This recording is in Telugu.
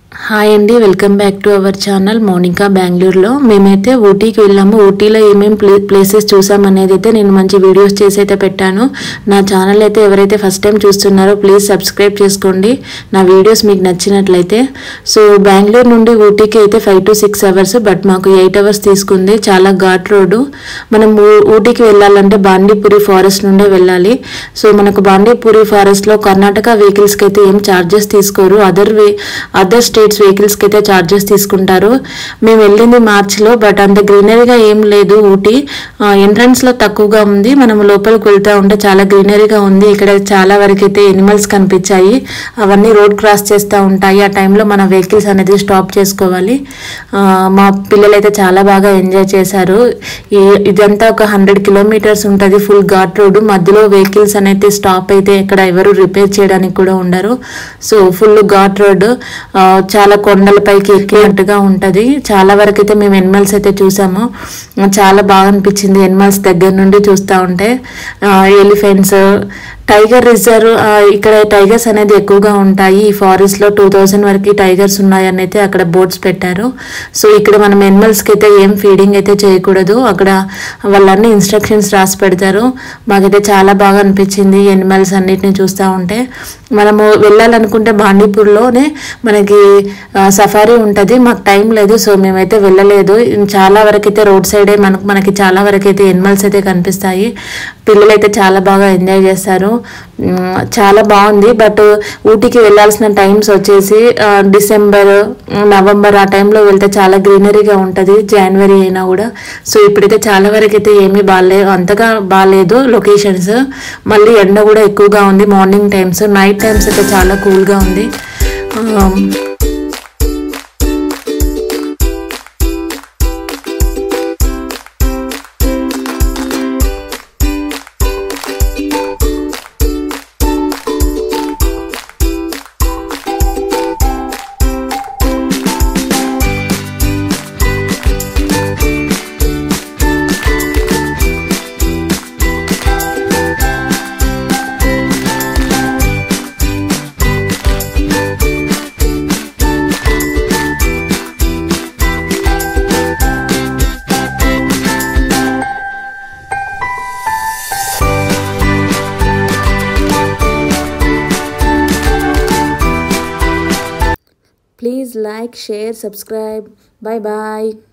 హాయ్ అండి welcome back to our channel Monica బెంగళూరులో మేమైతే ఊటీకి వెళ్ళాము ఊటీలో ఏమేమి ప్లే ప్లేసెస్ చూసామనేది అయితే నేను మంచి వీడియోస్ చేసి అయితే పెట్టాను నా ఛానల్ అయితే ఎవరైతే ఫస్ట్ టైం చూస్తున్నారో ప్లీజ్ సబ్స్క్రైబ్ చేసుకోండి నా వీడియోస్ మీకు నచ్చినట్లయితే సో బెంగళూరు నుండి ఊటీకి అయితే five to six hours but మాకు ఎయిట్ అవర్స్ తీసుకుంది చాలా ఘాట్ రోడ్డు మనం ఊ- ఊటీకి వెళ్ళాలంటే బాండీపురి ఫారెస్ట్ నుండే వెళ్ళాలి సో మనకు బాండీపురి ఫారెస్ట్లో కర్ణాటక వెహికల్స్కి అయితే ఏం ఛార్జెస్ తీసుకోరు అదర్ వే అదర్ స్టేట్స్ వెహికల్స్కి అయితే ఛార్జెస్ తీసుకుంటారు మేము వెళ్ళింది మార్చిలో బట్ అంత గ్రీనరీగా ఏం లేదు ఊటీ ఎంట్రన్స్ లో తక్కువగా ఉంది మనం లోపలికి వెళ్తా ఉంటే చాలా గ్రీనరీగా ఉంది ఇక్కడ చాలా వరకు అయితే ఎనిమల్స్ కనిపించాయి అవన్నీ రోడ్ క్రాస్ చేస్తూ ఉంటాయి ఆ టైంలో మన వెహికల్స్ అనేది స్టాప్ చేసుకోవాలి ఆ, మా పిల్లలు అయితే చాలా బాగా ఎంజాయ్ చేశారు ఈ- ఇదంతా ఒక హండ్రెడ్ కిలోమీటర్స్ ఉంటుంది ఫుల్ ఘాట్ రోడ్ మధ్యలో వెహికల్స్ అనేది స్టాప్ అయితే ఇక్కడ ఎవరు రిపేర్ చేయడానికి కూడా ఉండరు సో ఫుల్ ఘాట్ రోడ్ చాలా కొండలపైకి ఎక్కినట్టుగా ఉంటది చాలా వరకు అయితే మేము ఎనిమల్స్ అయితే చూసాము చాలా బాగా అనిపించింది ఎనిమల్స్ దగ్గర నుండి చూస్తూ ఉంటే ఎలిఫెంట్స్ టైగర్ రిజర్వ్ ఆ, ఇక్కడ టైగర్స్ అనేది ఎక్కువగా ఉంటాయి ఈ ఫారెస్ట్ లో టూ థౌజండ్ వరకు టైగర్స్ ఉన్నాయని అయితే అక్కడ బోర్డ్స్ పెట్టారు సో ఇక్కడ మనం animals కి అయితే ఏం ఫీడింగ్ అయితే చేయకూడదు అక్కడ వాళ్ళన్ని ఇన్స్ట్రక్షన్స్ రాసి పెడతారు మాకైతే చాలా బాగా అనిపించింది ఎనిమల్స్ అన్నిటిని చూస్తూ ఉంటే మనము వెళ్ళాలనుకుంటే బాండీపూర్లోనే మనకి సఫారీ ఉంటుంది మాకు టైం లేదు సో మేమైతే వెళ్ళలేదు చాలా వరకు అయితే రోడ్ సైడే మనకు మనకి చాలా వరకు అయితే ఎనిమల్స్ అయితే కనిపిస్తాయి పిల్లలు అయితే చాలా బాగా ఎంజాయ్ చేస్తారు మ్, చాలా బాగుంది బట్ ఊటీకి వెళ్ళాల్సిన టైమ్స్ వచ్చేసి ఆ, డిసెంబర్ నవంబర్ ఆ టైంలో వెళ్తే చాలా గ్రీనరీగా ఉంటుంది జనవరి అయినా కూడా సో ఇప్పుడైతే చాలా వరకు అయితే ఏమీ బాగాలే అంతగా బాగాలేదు లొకేషన్స్ మళ్ళీ ఎండ కూడా ఎక్కువగా ఉంది మార్నింగ్ టైమ్స్ నైట్ టైమ్స్ అయితే చాలా కూల్గా ఉంది ఆ, Please like, share, subscribe. Bye bye.